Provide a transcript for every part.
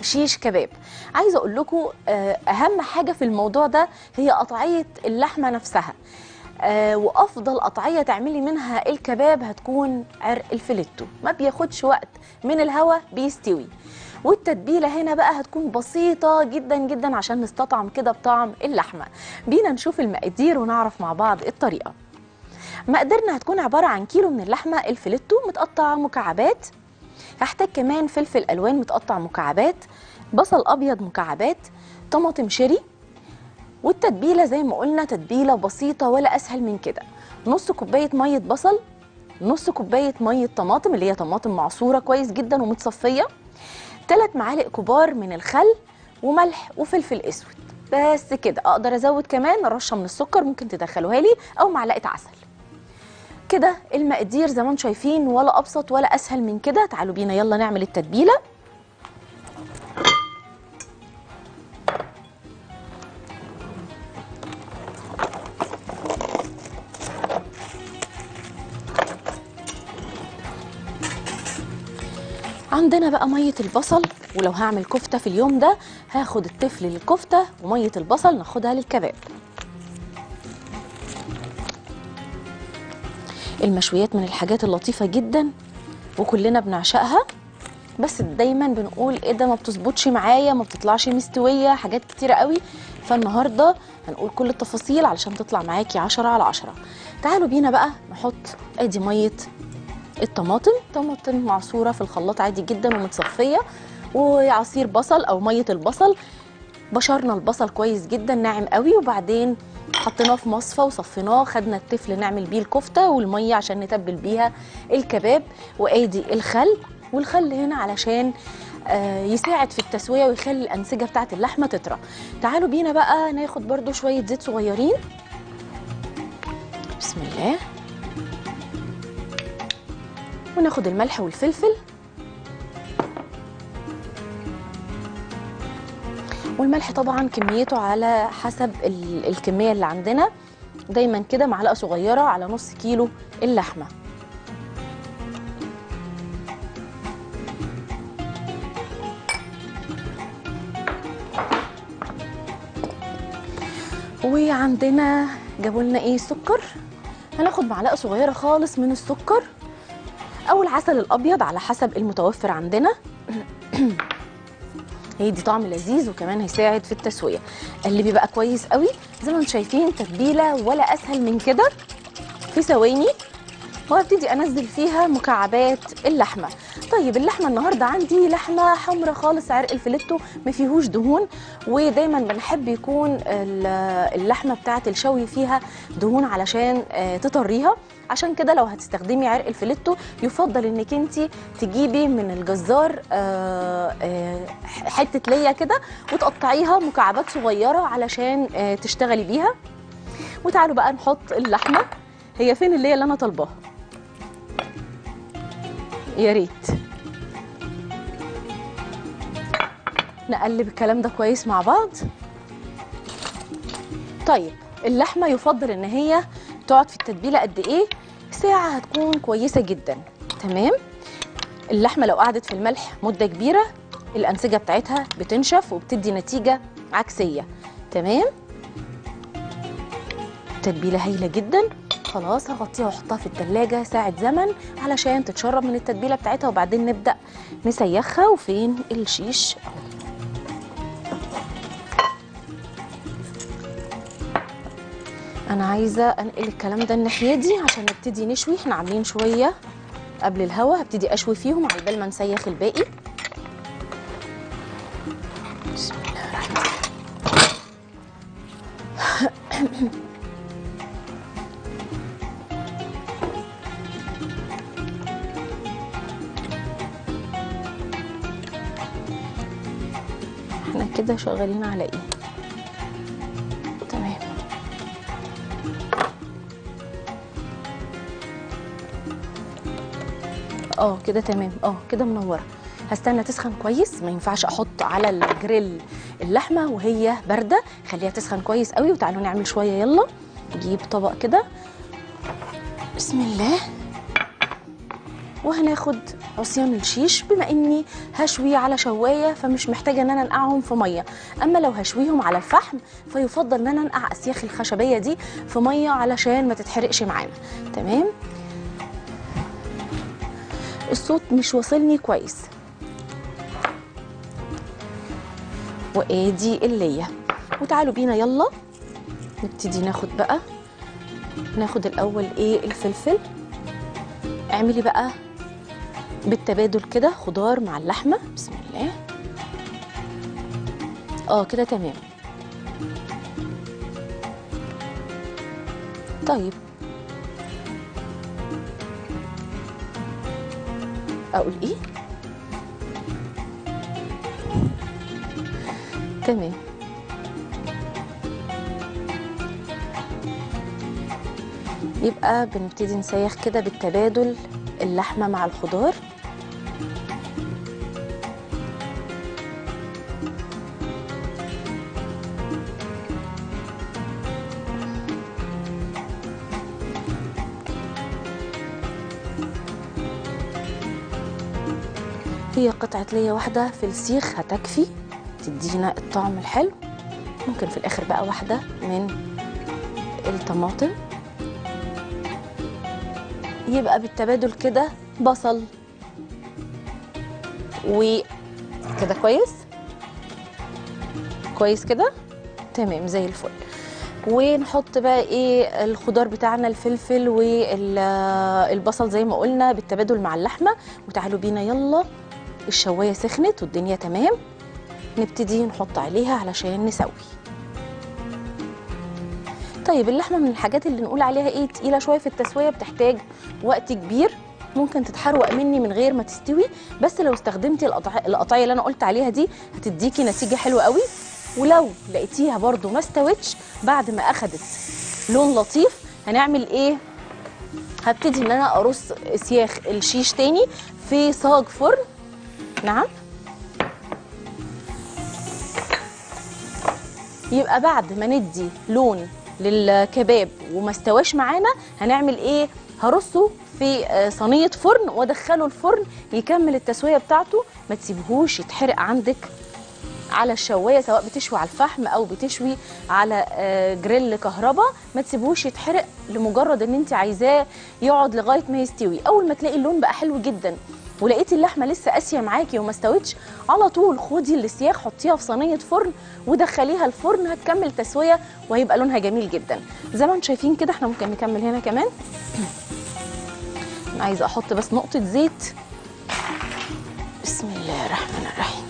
شيش كباب عايزه اقول لكم آه، اهم حاجه في الموضوع ده هي قطعيه اللحمه نفسها آه، وافضل قطعيه تعملي منها الكباب هتكون عرق الفليتو ما بياخدش وقت من الهوا بيستوي والتتبيله هنا بقى هتكون بسيطه جدا جدا عشان نستطعم كده بطعم اللحمه بينا نشوف المقادير ونعرف مع بعض الطريقه مقاديرنا هتكون عباره عن كيلو من اللحمه الفليتو متقطعه مكعبات هحتاج كمان فلفل الوان متقطع مكعبات بصل ابيض مكعبات طماطم شيري والتتبيله زي ما قلنا تتبيله بسيطه ولا اسهل من كده نص كوبايه ميه بصل نص كوبايه ميه طماطم اللي هي طماطم معصوره كويس جدا ومتصفيه ثلاث معالق كبار من الخل وملح وفلفل اسود بس كده اقدر ازود كمان رشه من السكر ممكن تدخلوها لي او معلقه عسل كده المقادير زي ما انتم شايفين ولا ابسط ولا اسهل من كده تعالوا بينا يلا نعمل التتبيله عندنا بقى ميه البصل ولو هعمل كفته في اليوم ده هاخد التفل للكفته وميه البصل ناخدها للكباب المشويات من الحاجات اللطيفة جدا وكلنا بنعشقها بس دايما بنقول ايه ده ما بتظبطش معايا ما بتطلعش مستوية حاجات كتيرة قوي فالنهاردة هنقول كل التفاصيل علشان تطلع معاكي عشرة على عشرة تعالوا بينا بقى نحط ادي مية الطماطم طماطم معصورة في الخلاط عادي جدا ومتصفية وعصير بصل او مية البصل بشرنا البصل كويس جدا ناعم قوي وبعدين حطيناه في مصفى وصفيناه خدنا التفل نعمل بيه الكفته والميه عشان نتبل بيها الكباب وادي الخل والخل هنا علشان آه، يساعد في التسويه ويخلي الانسجه بتاعه اللحمه تطرى تعالوا بينا بقى ناخد برده شويه زيت صغيرين بسم الله وناخد الملح والفلفل والملح طبعا كميته على حسب ال- الكميه اللي عندنا دايما كده معلقه صغيره على نص كيلو اللحمه وعندنا جابوا لنا ايه سكر هناخد معلقه صغيره خالص من السكر او العسل الابيض على حسب المتوفر عندنا هيدي طعم لذيذ وكمان هيساعد في التسويه قلبي بقى كويس قوي زي ما انتم شايفين تتبيله ولا اسهل من كده في ثواني وهبتدي انزل فيها مكعبات اللحمه طيب اللحمه النهارده عندي لحمه حمرا خالص عرق الفليتو ما فيهوش دهون ودايما بنحب يكون ال- اللحمه بتاعه الشوي فيها دهون علشان آه، تطريها عشان كده لو هتستخدمي عرق الفليتو يفضل انك انت تجيبي من الجزار آه، آه، حته ليا كده وتقطعيها مكعبات صغيره علشان آه، تشتغلي بيها وتعالوا بقى نحط اللحمه هي فين اللي اللي انا طالباها يا ريت نقلب الكلام ده كويس مع بعض طيب اللحمه يفضل ان هي تقعد في التتبيله قد ايه ساعه هتكون كويسه جدا تمام اللحمه لو قعدت في الملح مده كبيره الانسجه بتاعتها بتنشف وبتدي نتيجه عكسيه تمام تتبيله هايله جدا خلاص هغطيها واحطها في التلاجة ساعة زمن علشان تتشرب من التتبيلة بتاعتها وبعدين نبدأ نسيخها وفين الشيش أهو. أنا عايزة أنقل الكلام ده الناحية دي عشان نبتدي نشوي احنا عاملين شوية قبل الهوا هبتدي أشوي فيهم على بال ما نسيخ الباقي بسم الله الرحمن الرحيم احنا كده شغالين على ايه تمام اه كده تمام اه كده منوره هستنى تسخن كويس ما ينفعش احط على الجريل اللحمه وهي بارده خليها تسخن كويس قوي وتعالوا نعمل شويه يلا نجيب طبق كده بسم الله وهناخد عصيان الشيش بما اني هشوي على شوايه فمش محتاجه ان انا انقعهم في ميه اما لو هشويهم على الفحم فيفضل ان انا انقع اسياخ الخشبيه دي في ميه علشان ما تتحرقش معانا تمام الصوت مش واصلني كويس وادي الليه وتعالوا بينا يلا نبتدي ناخد بقى ناخد الاول ايه الفلفل اعملي بقى بالتبادل كده خضار مع اللحمه بسم الله اه كده تمام طيب اقول ايه تمام يبقى بنبتدي نسيخ كده بالتبادل اللحمه مع الخضار هي قطعة ليا واحدة في السيخ هتكفي تدينا الطعم الحلو ممكن في الآخر بقى واحدة من الطماطم يبقى بالتبادل كده بصل و كده كويس كويس كده تمام زي الفل ونحط بقى ايه الخضار بتاعنا الفلفل والبصل زي ما قلنا بالتبادل مع اللحمه وتعالوا بينا يلا الشوايه سخنت والدنيا تمام نبتدي نحط عليها علشان نسوي طيب اللحمه من الحاجات اللي نقول عليها ايه تقيله شويه في التسويه بتحتاج وقت كبير ممكن تتحروق مني من غير ما تستوي بس لو استخدمتي القطع- القطعيه اللي انا قلت عليها دي هتديكي نتيجه حلوه قوي ولو لقيتيها برضو ما استوتش بعد ما اخدت لون لطيف هنعمل ايه هبتدي ان انا ارص سياخ الشيش تاني في صاج فرن نعم يبقى بعد ما ندي لون للكباب وما استواش معانا هنعمل ايه هرصه في آه، صينيه فرن وادخله الفرن يكمل التسويه بتاعته ما تسيبهوش يتحرق عندك على الشوايه سواء بتشوي على الفحم او بتشوي على آه، جريل كهرباء ما تسيبهوش يتحرق لمجرد ان انت عايزاه يقعد لغايه ما يستوي اول ما تلاقي اللون بقى حلو جدا ولقيتي اللحمه لسه قاسيه معاكي وما استوتش على طول خدي السياخ حطيها في صينيه فرن ودخليها الفرن هتكمل تسويه وهيبقى لونها جميل جدا زي ما انتم شايفين كده احنا ممكن نكمل هنا كمان انا عايزه احط بس نقطه زيت بسم الله الرحمن الرحيم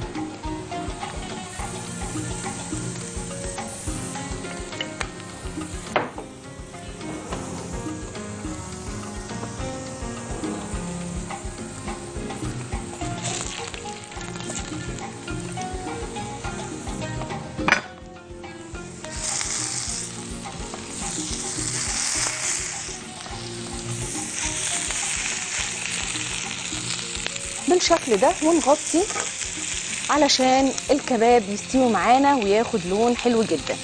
بالشكل ده ونغطي علشان الكباب يستوي معانا وياخد لون حلو جدا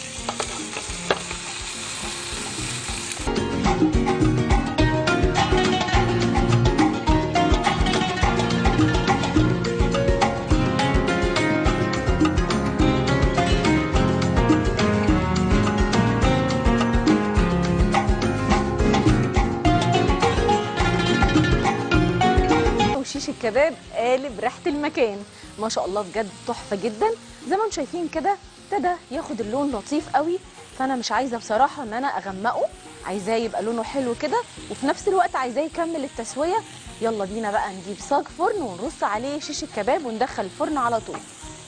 وشيش الكباب قالب ريحه المكان ما شاء الله بجد تحفه جدا زي ما انتم شايفين كده ابتدى ياخد اللون لطيف قوي فانا مش عايزه بصراحه ان انا اغمقه عايزاه يبقى لونه حلو كده وفي نفس الوقت عايزاه يكمل التسويه يلا بينا بقى نجيب صاج فرن ونرص عليه شيش الكباب وندخل الفرن على طول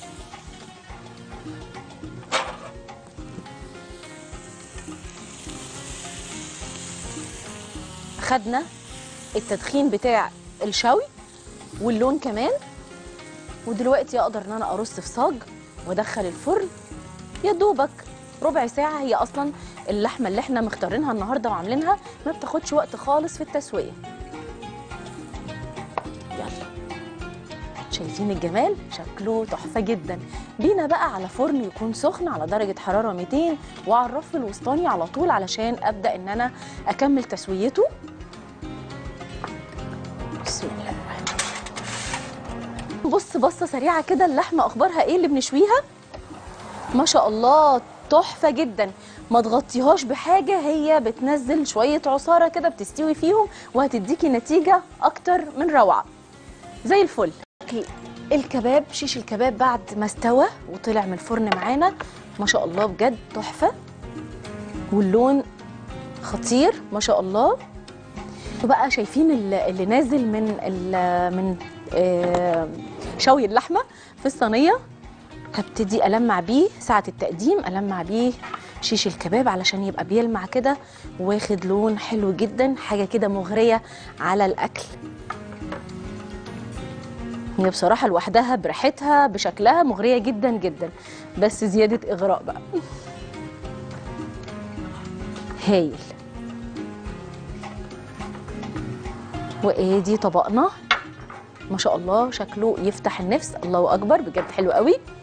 خدنا التدخين بتاع الشوي واللون كمان ودلوقتي اقدر ان انا ارص في صاج وادخل الفرن يا دوبك ربع ساعة هي أصلا اللحمة اللي احنا مختارينها النهاردة وعاملينها ما بتاخدش وقت خالص في التسوية يلا شايفين الجمال شكله تحفة جدا بينا بقى على فرن يكون سخن على درجة حرارة 200 وعلى الرف الوسطاني على طول علشان أبدأ إن أنا أكمل تسويته بسم نبص بصه سريعه كده اللحمه اخبارها ايه اللي بنشويها ما شاء الله تحفه جدا ما تغطيهاش بحاجه هي بتنزل شويه عصاره كده بتستوي فيهم وهتديكي نتيجه اكتر من روعه زي الفل أكل الكباب شيش الكباب بعد ما استوى وطلع من الفرن معانا ما شاء الله بجد تحفه واللون خطير ما شاء الله وبقى شايفين ال- اللي نازل من ال- من آه، شوي اللحمه في الصينيه هبتدي ألمع بيه ساعة التقديم ألمع بيه شيش الكباب علشان يبقى بيلمع كده واخد لون حلو جدا حاجة كده مغرية على الأكل هي بصراحة لوحدها بريحتها بشكلها مغرية جدا جدا بس زيادة إغراء بقى هايل وادي طبقنا ما شاء الله شكله يفتح النفس الله اكبر بجد حلو قوي